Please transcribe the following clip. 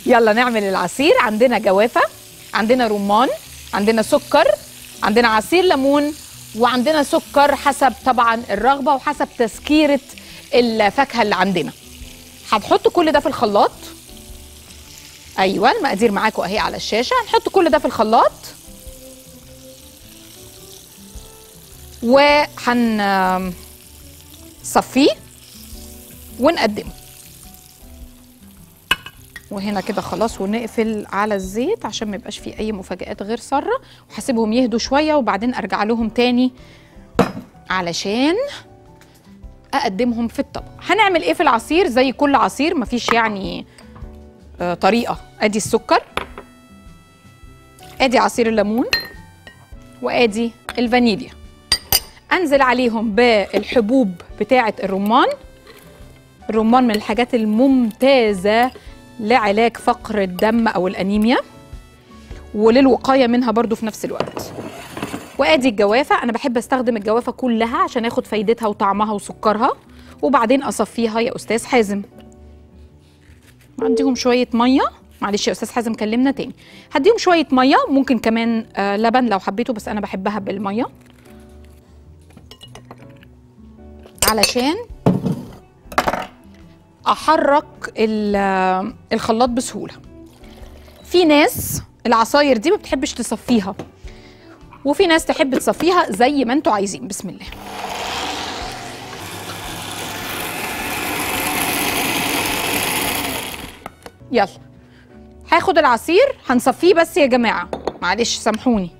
يلا نعمل العصير عندنا جوافه عندنا رمان عندنا سكر عندنا عصير ليمون وعندنا سكر حسب طبعا الرغبه وحسب تسكيره الفاكهه اللي عندنا هنحط كل ده في الخلاط ايوه المقادير معاكم اهي على الشاشه هنحط كل ده في الخلاط وهن صفيه ونقدمه وهنا كده خلاص ونقفل على الزيت عشان ما يبقاش فيه اي مفاجآت غير ساره وهسيبهم يهدوا شويه وبعدين ارجع لهم تاني علشان اقدمهم في الطبق هنعمل ايه في العصير زي كل عصير مفيش يعني آه طريقه ادي السكر ادي عصير الليمون وادي الفانيليا انزل عليهم بالحبوب بتاعه الرمان الرمان من الحاجات الممتازه لعلاج فقر الدم او الانيميا وللوقايه منها برضو في نفس الوقت وادي الجوافه انا بحب استخدم الجوافه كلها عشان اخد فايدتها وطعمها وسكرها وبعدين اصفيها يا استاذ حازم عنديهم شويه ميه معلش يا استاذ حازم كلمنا تاني هديهم شويه ميه ممكن كمان آه لبن لو حبيته بس انا بحبها بالميه علشان احرك ال- الخلاط بسهوله في ناس العصاير دي ما بتحبش تصفيها وفي ناس تحب تصفيها زي ما انتوا عايزين بسم الله يلا هاخد العصير هنصفيه بس يا جماعه معلش سامحوني